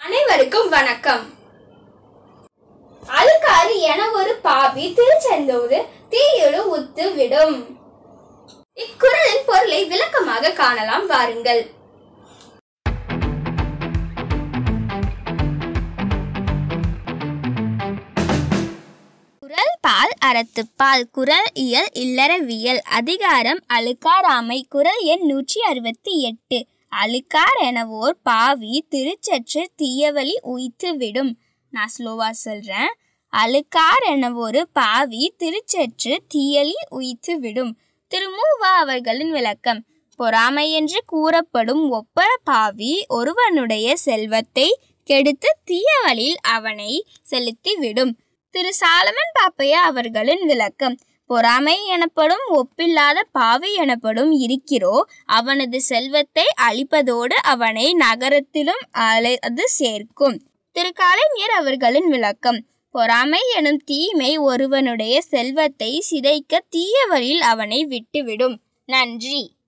அனைவருக்கும் வணக்கம் அழுக்காறு என ஒரு பாவி திருச்செந்தூர் தீயிடு உத்து விடும் இக்குறளின் பொருளை விளக்கமாக காணலாம் வாருங்கள் குரல் பால் அறத்துப்பால் குரல் இயல் இல்லறவியல் அதிகாரம் அழுக்காராமை குரல் எண் நூற்றி அறுபத்தி எட்டு அழுக்கார் எனவோர் பாவி திருச்சற்று தீயவழி உய்த்து விடும் நான் ஸ்லோவா சொல்றேன் அழுக்கார் எனவொரு பாவி திருச்சற்று தீயலி உய்த்து விடும் திருமூவா அவர்களின் விளக்கம் பொறாமை என்று கூறப்படும் ஒப்பர பாவி ஒருவனுடைய செல்வத்தை கெடுத்து தீய வழியில் அவனை செலுத்தி விடும் திரு சாலமன் பாப்பையா அவர்களின் விளக்கம் பொறாமை எனப்படும் ஒப்பில்லாத பாவி எனப்படும் இருக்கிறோ அவனது செல்வத்தை அழிப்பதோடு அவனை நகரத்திலும் அலைது சேர்க்கும் திரு கலைஞர் அவர்களின் விளக்கம் பொறாமை எனும் தீமை ஒருவனுடைய செல்வத்தை சிதைக்க தீய வழியில் அவனை விட்டுவிடும் நன்றி